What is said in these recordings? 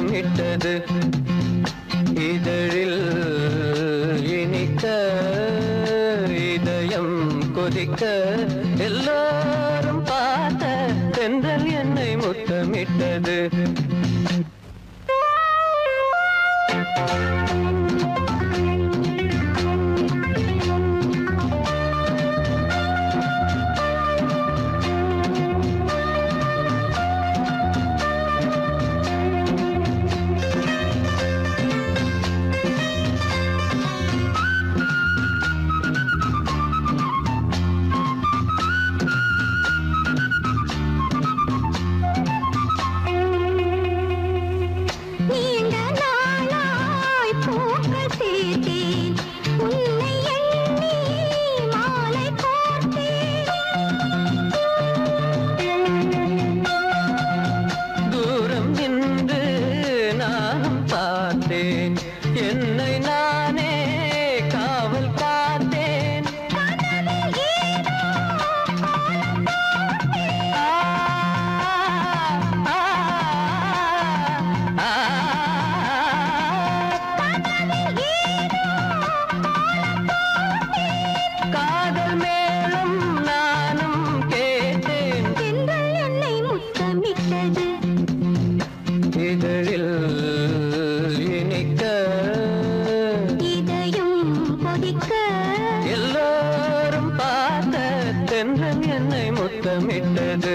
முத்தமிட்டது இதழில் இனிக்க இதயம் கொதிக்க எல்லாரும் பார்த்த தென்றல் என்னை முத்தமிட்டது நீண்ட நாளாய் பூக்கள் சேர்த்தேன் உன்னை எண்ணி மாலை தூரம் நின்று நானும் பார்த்தேன் என்னை நானே காவல் காத்தேன் ஆ, ஆ, ஆ, காதல் மேலும் நானும் கேட்டேன் தென்றல் என்னை முத்தமிட்டது இதழில் இனிக்க இதயம் கொதிக்க எல்லோரும் பார்த்த தென்றல் என்னை முத்தமிட்டது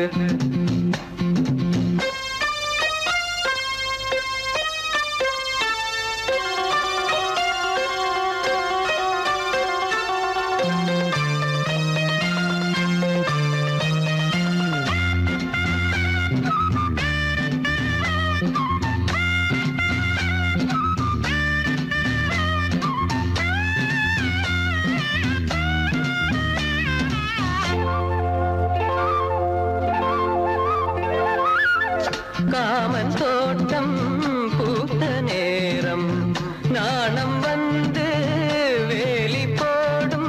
காமன் தோட்டம் பூத்த நேரம் நாணம் வந்து வேலி போடும்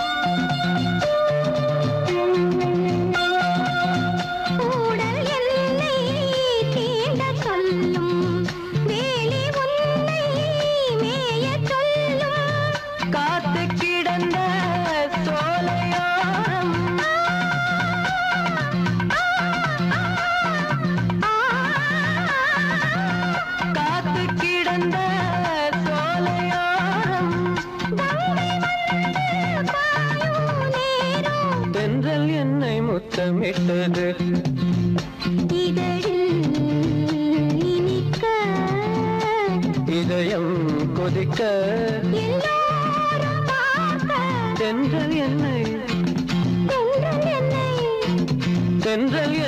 ஊடல் என்னை தீண்ட சொல்லும் வேலி உன்னை மேயச் சொல்லும் காத்து கிடந்த சோலையோரம் காத்து கிடந்த சோலையோரம் தென்றல் என்னை முத்தமிட்டது இதழில் இனிக்க இதயம் கொதிக்க எல்லோரும் பார்க்க தென்றல் என்னை தென்றல் என்னை தென்றல்